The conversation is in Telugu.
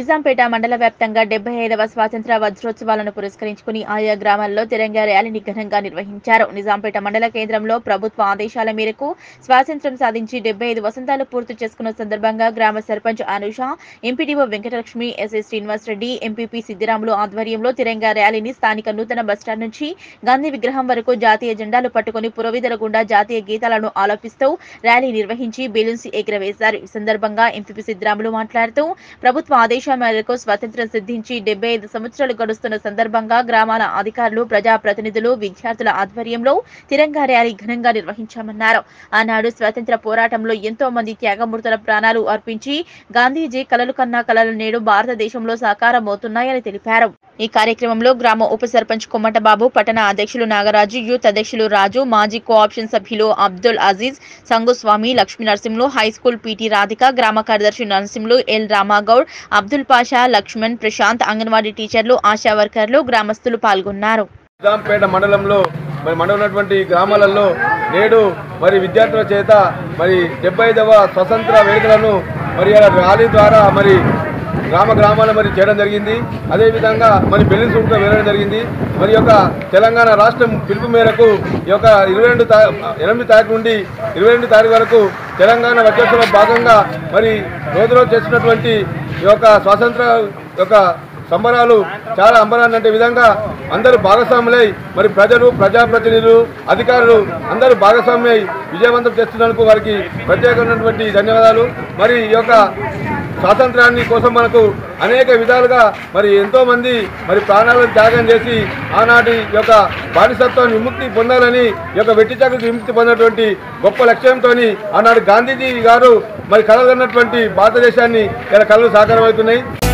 నిజాంపేట మండల వ్యాప్తంగా డెబ్బై ఐదవ స్వాతంత్ర వజ్రోత్సవాలను పురస్కరించుకుని ఆయా గ్రామాల్లో తిరంగా ర్యాలీని ఘనంగా నిర్వహించారు నిజాంపేట మండల కేంద్రంలో ప్రభుత్వ ఆదేశాల మేరకు స్వాతంత్ర్యం సాధించి డెబ్బై ఐదు వసంతాలు పూర్తి చేసుకున్న సందర్భంగా గ్రామ sarpanch Anusha MPDO Venkatalakshmi SI Srinivas Reddy MPP Siddiramulu ఆధ్వర్యంలో తిరంగా ర్యాలీని స్థానిక నూతన బస్టాండ్ నుంచి గాంధీ విగ్రహం వరకు జాతీయ జెండాలు పట్టుకుని పురోవిధుల గుండా జాతీయ గీతాలను ఆలపిస్తూ ర్యాలీ నిర్వహించి బెలూన్స్ ఎగురవేశారు ఈ సందర్భంగా ఎంపీపీ సిద్దిరాములు మాట్లాడుతూ ప్రభుత్వ ఆదేశాల మేరకు స్వాతంత్ర్యం సిద్ధించి డెబ్బై ఐదు సంవత్సరాలు గడుస్తున్న సందర్భంగా గ్రామాల అధికారులు ప్రజాప్రతినిధులు విద్యార్థుల ఆధ్వర్యంలో తిరంగా ర్యాలీ ఘనంగా నిర్వహించామన్నారు ఆనాడు స్వాతంత్ర పోరాటంలో ఎంతో మంది త్యాగమూర్తుల ప్రాణాలు అర్పించి గాంధీజీ కలలు కన్నా కలలు నేడు భారతదేశంలో సాకారమవుతున్నాయని తెలిపారు ఈ కార్యక్రమంలో గ్రామ ఉప సర్పంచ్ కొమ్మటబాబు పట్టణ అధ్యక్షులు నాగరాజు యూత్ అధ్యక్షులు రాజు మాజీ కోఆప్షన్ సభ్యులు Abdul Aziz Sanguswamy Lakshmi Narasimhulu high school PT Radhika గ్రామ కార్యదర్శి నరసింహులు ఎల్ రామాగౌడ్ అబ్దుల్ పాషా లక్ష్మణ్ ప్రశాంత్ అంగన్వాడీ టీచర్లు ఆశా వర్కర్లు గ్రామస్తులు పాల్గొన్నారు నిజాంపేట మండలంలో మరి మండలం ఉన్నటువంటి గ్రామాలలో నేడు మరి విద్యార్థుల చేత మరి డెబ్బై ఐదవ స్వతంత్ర వేడుకలను మరి ఇలా ర్యాలీ ద్వారా మరి గ్రామ గ్రామాల మరి చేయడం జరిగింది అదేవిధంగా మరి బెలూన్స్ కూడా వెళ్ళడం జరిగింది మరి యొక్క తెలంగాణ రాష్ట్రం పిలుపు మేరకు ఈ యొక్క ఇరవై రెండు తా ఎనిమిది తారీఖు నుండి ఇరవై రెండు తారీఖు వరకు తెలంగాణ వచ్చేసిన భాగంగా మరి రోజు రోజు చేస్తున్నటువంటి ఈ యొక్క స్వాతంత్ర యొక్క సంబరాలు చాలా అంబరాన్ని అంటే విధంగా అందరూ భాగస్వాములై మరి ప్రజలు ప్రజాప్రతినిధులు అధికారులు అందరూ భాగస్వామ్యై విజయవంతం చేస్తున్నందుకు వారికి ప్రత్యేకమైనటువంటి ధన్యవాదాలు మరి ఈ యొక్క స్వాతంత్రాన్ని కోసం మనకు అనేక విధాలుగా మరి ఎంతో మంది మరి ప్రాణాలను త్యాగం చేసి ఆనాటి యొక్క బానిసత్వాన్ని విముక్తి పొందాలని ఈ యొక్క వెట్టి చాకరికి విముక్తి పొందినటువంటి గొప్ప లక్ష్యంతో ఆనాడు గాంధీజీ గారు మరి కలగన్నటువంటి భారతదేశాన్ని ఇలా కళ్ళు సాకారమవుతున్నాయి